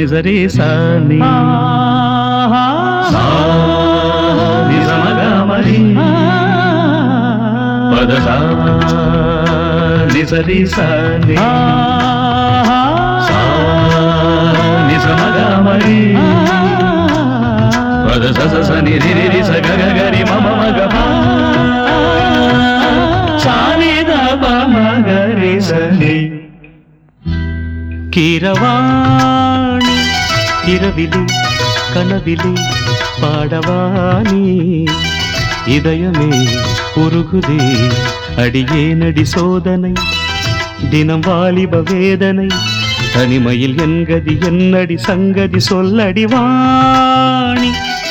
నిజరి సాని నిజమగమరి పద నిజరి సాని నిజమగమరి పద స స స ని రి రి రి స గ గ గ రి మ మ మ గ ప సా ని ద ప మ గ రి స ని கீரவாணி இரவிலே கனவிலே பாடவாணி இதயமே உருகுதே அடியேனடி சோதனை தினம் வாலிப வேதனை தனிமையில் என்கதி என்னடி சங்கதி சொல்லடி வாணி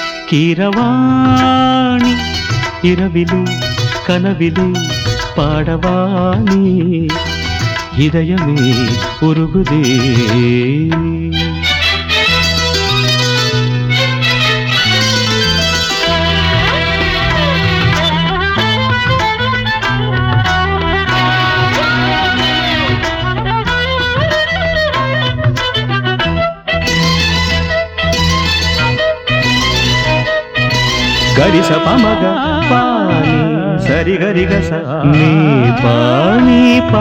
கீரவாணி இரவிலே கனவிலே பாடவாணி இதயமே உருகுதே గరిస పమగ పాని సరి గరి గస நீ பாணி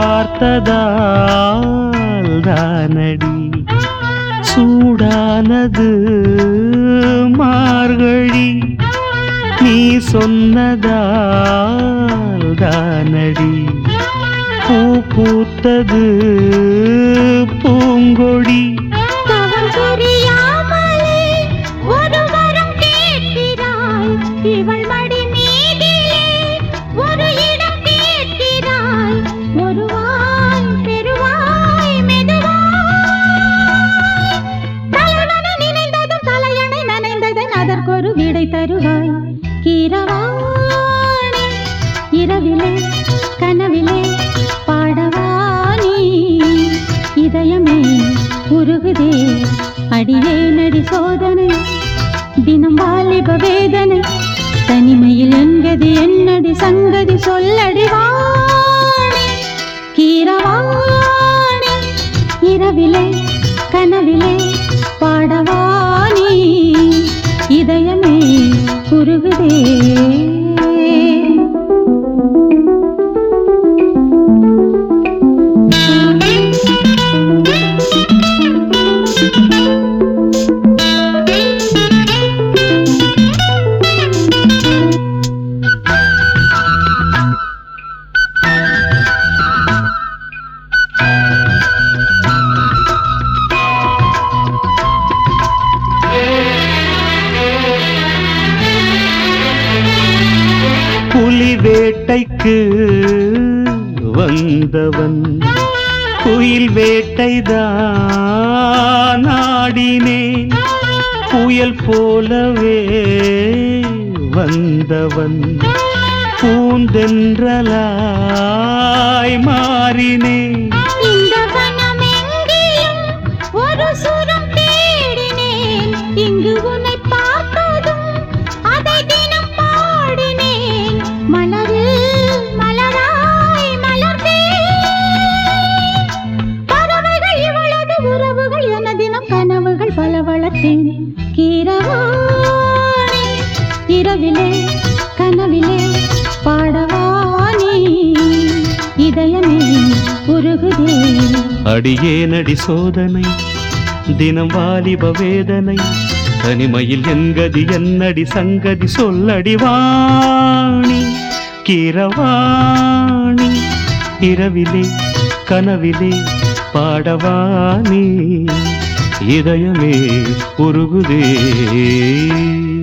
பார்த்ததால் தானடி சூடானது மார்கழி நீ சொன்னதால் தானடி பூ பூத்தது பூங்கொடி தவம் புரியாமலே ஒரு வரம் கேட்கிறாய் இவள் மடி மீதிலே ஒரு இடம் கேட்கிறாய் ஒருவாய் பெருவாய் மெதுவாய் தலைவன நினைந்ததும் தலையணை நனைந்ததன் அதற்கொரு விடை தருவாய் கீரவாணி இரவிலே கனவிலே பாடவானி இதயமே உருகுதே அடியே நடி சோதனை தினம் வாலிப வேதனை தனிமையில் என்கதி என்னடி சங்கதி சொல்லடி வாணி கீரவாணி இரவிலே கனவிலே பாடவானி இதயமே உருகுதே புலி வேட்டைக்கு வந்தவன் குயில் வேட்டைதான் ஆடினேன் புயல் போலவே வந்தவன் பூந்தென்றலாய் மாறினேன் இந்த வனமெங்கிலும் ஒரு சுரம் தேடினேன் இங்கு உன்னை பார்த்ததும் அதை தினம் பாடினேன் மலரில் மலராய் மலர்ந்தேன் பறவைகள் இவளது உறவுகள் என தினம் கனவுகள் பல வளர்த்தேன் கீரவாணி இரவிலே கனவிலே பாடவானி இதயமே உருகுதே அடியேனடி சோதனை தினம் வாலிப வேதனை தனிமையில் என்கதி என்னடி சங்கதி சொல்லடி வாணி கிரவாணி இரவிலே கனவிலே பாடவானி இதயமே உருகுதே